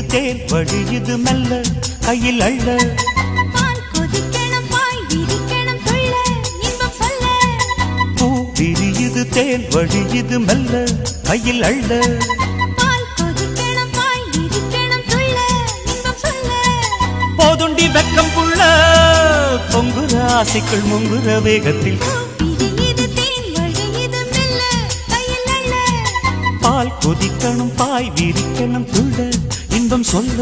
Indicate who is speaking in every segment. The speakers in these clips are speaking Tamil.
Speaker 1: தேன் வழியுது மெல்ல கையில் அள்ள
Speaker 2: பால் கொதிக்கணும் பாய் விரிக்கணும் துள்ள இன்பம் சொல்ல
Speaker 1: பூ விரியுது தேன் வழியுது மெல்ல கையில் அள்ள
Speaker 2: பால் கொதிக்கணும் பாய் விரிக்கணும் துள்ள இன்பம் சொல்ல
Speaker 1: போதுண்டி வெக்கம் புள்ள பொங்குற ஆசைக்குள் முங்குற வேகத்தில்
Speaker 2: விரியுது தேன் வழியுது மெல்ல கையில் அள்ள
Speaker 1: பால் கொதிக்கணும் பாய் விரிக்கணும் துள்ள இன்பம் சொல்ல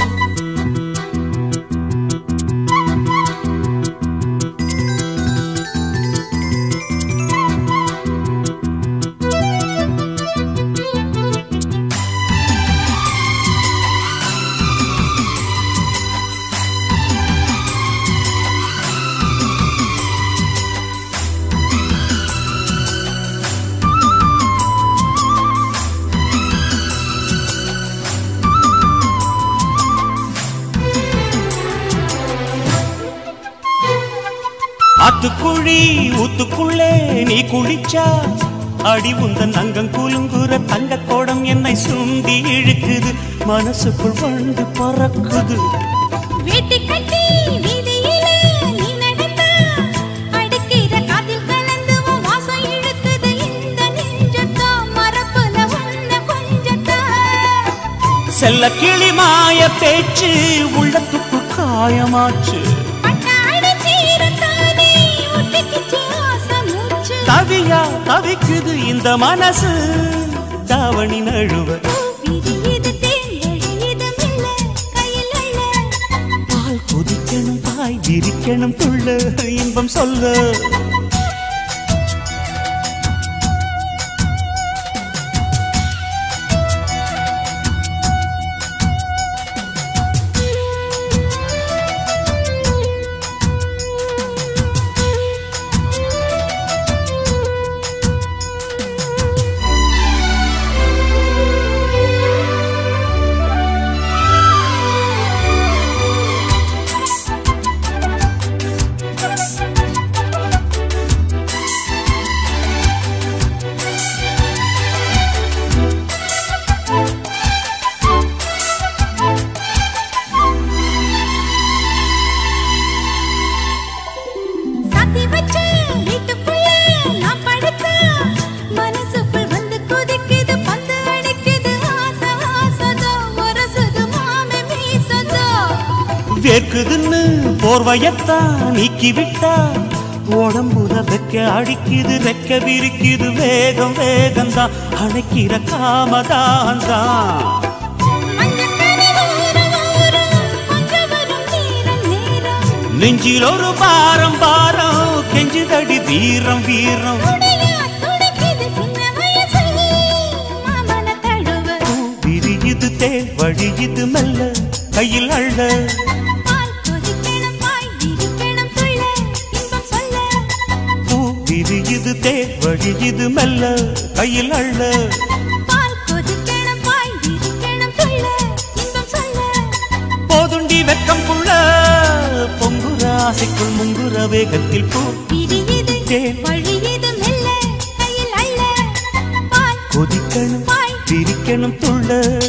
Speaker 1: ஆத்துக்குழி ஊத்துக்குள்ளே நீ குளிச்சா அடி உந்தன் அங்கம் குலுங்குற தங்க கோடம் என்னை சுண்டி இழுக்குது மனசுக்குள் வந்து பறக்குது
Speaker 2: வேட்டி கட்டி வீதியிலே நீ நடந்தா அடிக்கிற காதில் கலந்து உன் வாசம் இழுக்குது இந்த நெஞ்சத்தா மரப்புல உன்ன கொஞ்சத்தா
Speaker 1: செல்ல கிளி மாய பேச்சு உள்ளத்துக்குள் காயமாச்சு
Speaker 2: பட்டாடி சீரத்தானே ஒட்டிக்கிச்சு ஆசை மூச்சு
Speaker 1: தவியா தவிக்குது இந்த மனசு தாவணி நழுவ
Speaker 2: விரியுது தேன் வழியுது மெல்ல கையில் அள்ள
Speaker 1: பால் கொதிக்கணும் பாய் விரிக்கணும் துள்ள இன்பம் சொல்ல
Speaker 2: சாத்தி வச்ச வீட்டுக்குள்ள நான் படுத்தா மனசுக்குள் வந்து கொதிக்குது பந்து அடிக்குது ஆசை ஆசதோ வரசுது மாமே மீசதோ
Speaker 1: வேர்க்குதுன்னு போர்வையத்தான் நீக்கி விட்டா உடம்புல வெக்க அடிக்குது ரெக்க விரிக்குது வேகம் வேகம்தான் அணைக்கிற காமதான் தான்
Speaker 2: மஞ்சக்கரை ஊரும் ஊரும் கொஞ்சம் வரும் நேரம் நேரம்
Speaker 1: நெஞ்சில் ஒரு பாரம் பாரம் கெஞ்சுதடி வீரம் வீரம்
Speaker 2: உடையா துடிக்குது சின்ன வயசு மாமன தழுவ
Speaker 1: விரியுது தேன் வழியுது மெல்ல கையில் அள்ள
Speaker 2: பால் கொதிக்கணும் பாய் விரிக்கணும் துள்ள இன்பம் சொல்ல
Speaker 1: பூ விரியுது தேன் வழியுது மெல்ல கையில் அள்ள
Speaker 2: பால் கொதிக்கணும் பாய் விரிக்கணும் துள்ள இன்பம் சொல்ல
Speaker 1: போதுண்டி வெக்கம் புள்ள பொங்குற ஆசைக்குள் முங்குற வேகத்தில் பூ
Speaker 2: விரியுது
Speaker 1: தேன்
Speaker 2: வழியுது மெல்ல கையில் அள்ள பால்
Speaker 1: கொதிக்கணும்
Speaker 2: பாய்
Speaker 1: பிரிக்கணும் துள்ள